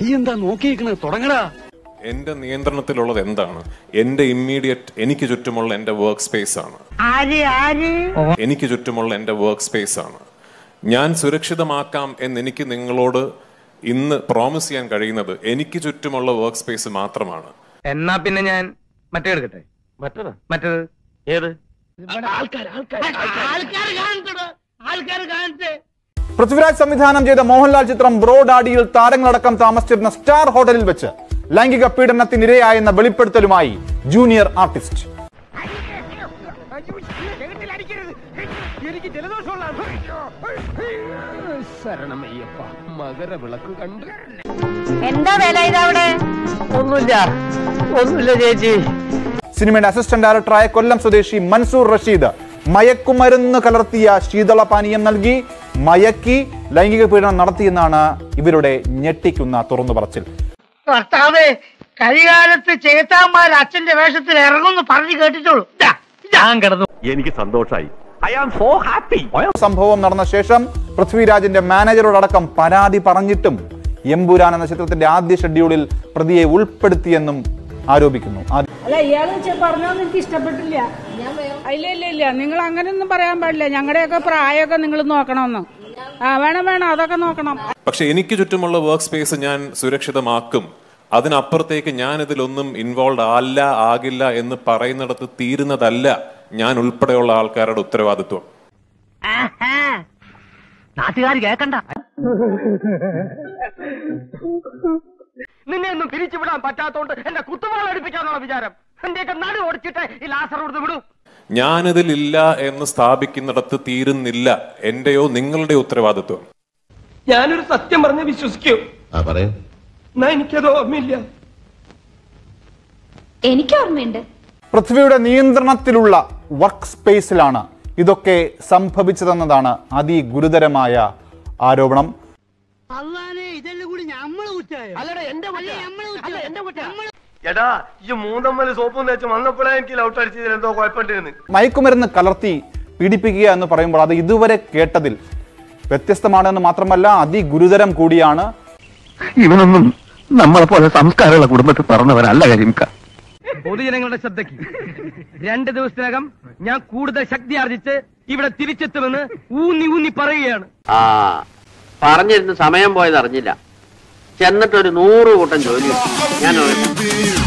നീ എന്താ നോക്കിയിരിക്കണത് തുടങ്ങടാ എന്റെ നിയന്ത്രണത്തിലുള്ളത് എന്താണ് എന്റെ ഇമ്മീഡിയറ്റ് എനിക്ക് ചുറ്റുമുള്ള എന്റെ വർക്ക് സ്പേസ് ആണ് എനിക്ക് ചുറ്റുമുള്ള എന്റെ വർക്ക് സ്പേസ് ആണ് ഞാൻ സുരക്ഷിതമാക്കാം എന്ന് എനിക്ക് നിങ്ങളോട് ഇന്ന് പ്രോമിസ് ചെയ്യാൻ കഴിയുന്നത് എനിക്ക് ചുറ്റുമുള്ള വർക്ക് സ്പേസ് മാത്രമാണ് എന്നാ പിന്നെ ഞാൻ മറ്റേ എടുക്കട്ടെ മറ്റേത് മറ്റേത് ഏത് പൃഥ്വിരാജ് സംവിധാനം ചെയ്ത മോഹൻലാൽ ചിത്രം ബ്രോ ഡാഡിയിൽ താരങ്ങളടക്കം താമസിച്ചിരുന്ന സ്റ്റാർ ഹോട്ടലിൽ വെച്ച് ലൈംഗിക പീഡനത്തിനിരയായെന്ന വെളിപ്പെടുത്തലുമായി ജൂനിയർ ആർട്ടിസ്റ്റ് എന്താ വേല ഇതവിടെ ഒന്നുമില്ല ഒന്നുമില്ല ചേച്ചി സിനിമയുടെ അസിസ്റ്റന്റ് ഡയറക്ടറായ കൊല്ലം സ്വദേശി മൻസൂർ റഷീദ് മയക്കുമരുന്ന് കലർത്തിയ ശീതളപാനീയം നൽകി മയക്കി ലൈംഗിക പീഡനം നടത്തിയെന്നാണ് ഇവരുടെ ഞെട്ടിക്കുന്ന തുറന്നു പറച്ചിൽ ഭർത്താവേ കരികാലത്ത് ചേത്താന്മാർ അച്ഛന്റെ വേഷത്തിൽ ഇറങ്ങുന്നു പറഞ്ഞു കേട്ടിട്ടുള്ളൂ ഇതാ, ഇതാ. ഞാൻ കിടന്നു എനിക്ക് സന്തോഷായി ഐ ആം സോ ഹാപ്പി സംഭവം നടന്ന ശേഷം പൃഥ്വിരാജിന്റെ മാനേജറോടക്കം പരാതി പറഞ്ഞിട്ടും എമ്പുരാൻ എന്ന ചിത്രത്തിന്റെ ആദ്യ ഷെഡ്യൂളിൽ പ്രതിയെ ഉൾപ്പെടുത്തിയെന്നും ആരോപിക്കുന്നു ആദ്യ- അല്ല ഇയാള് പറഞ്ഞൊന്നും എനിക്ക് ഇഷ്ടപ്പെട്ടില്ല ഇല്ല ഇല്ല ഇല്ല നിങ്ങൾ അങ്ങനെയൊന്നും പറയാൻ പാടില്ല ഞങ്ങളുടെയൊക്കെ പ്രായമൊക്കെ നിങ്ങൾ നോക്കണമെന്ന് ആ വേണം വേണം അതൊക്കെ നോക്കണം പക്ഷെ എനിക്ക് ചുറ്റുമുള്ള വർക്ക് സ്പേസ് ഞാൻ സുരക്ഷിതമാക്കും അതിനപ്പുറത്തേക്ക് ഞാൻ ഇതിലൊന്നും ഇൻവോൾവ് അല്ല ആകില്ല എന്ന് പറയുന്നിടത്ത് തീരുന്നതല്ല ഞാൻ ഉൾപ്പെടെയുള്ള ആൾക്കാരുടെ ഉത്തരവാദിത്വം നാട്ടുകാർ കേക്കണ്ട നിന്നെ ഒന്നും പിരിച്ചുവിടാൻ പറ്റാത്തോണ്ട് എന്റെ കുത്തുവാൾ അടുപ്പിക്കാന്നുള്ള വിചാരം എന്റെയൊക്കെ നടു ഓടിച്ചിട്ട് ഈ ലാസർ കൊടുത്ത് വിടും ഞാനിതിലില്ല എന്ന് സ്ഥാപിക്കുന്നിടത്ത് തീരുന്നില്ല എന്റെയോ നിങ്ങളുടെ ഉത്തരവാദിത്വം ഞാനൊരു സത്യം പറഞ്ഞ് വിശ്വസിക്കൂ എന്നാ എനിക്കത് ഓർമ്മയില്ല എനിക്ക് ഓർമ്മയുണ്ട് പൃഥ്വിയുടെ നിയന്ത്രണത്തിലുള്ള വർക്ക് സ്പേസിലാണ് ഇതൊക്കെ സംഭവിച്ചതെന്നതാണ് അതിഗുരുതരമായ ആരോപണം അള്ളാനെ ഇതെല്ലാം കൂടി ഞമ്മള് കുറ്റായോ അല്ലടാ എന്റെ അല്ല, ഞമ്മള് കുറ്റം. എന്റെ കുറ്റം ഞമ്മള് എടാ ഈ മൂന്നമ്മല് സോപ്പും തേച്ച് വന്നപ്പോഴേ എനിക്ക് ലൗട്ട് അടിച്ചതിൽ എന്തോ കുഴപ്പമുണ്ടെന്ന് മയക്കുമരുന്ന് കലർത്തി പീഡിപ്പിക്കുക എന്ന് പറയുമ്പോൾ അത് ഇതുവരെ കേട്ടതിൽ വ്യത്യസ്തമാണെന്ന് മാത്രമല്ല അതിഗുരുതരം കൂടിയാണ് ഇവനൊന്നും നമ്മളെ പോലെ സംസ്കാരമുള്ള കുടുംബത്തിൽ പറഞ്ഞവനല്ല കരിമിക്ക പൊതുജനങ്ങളുടെ ശ്രദ്ധയ്ക്ക് രണ്ട് ദിവസത്തിനകം ഞാൻ കൂടുതൽ ശക്തി ആർജിച്ച് ഇവിടെ തിരിച്ചെത്തുമെന്ന് ഊന്നി ഊന്നി പറയുകയാണ് ആ പറഞ്ഞിരുന്ന് സമയം പോയത് അറിഞ്ഞില്ല ചെന്നിട്ടൊരു നൂറ് കൂട്ടം ജോലി കിട്ടി. ഞാൻ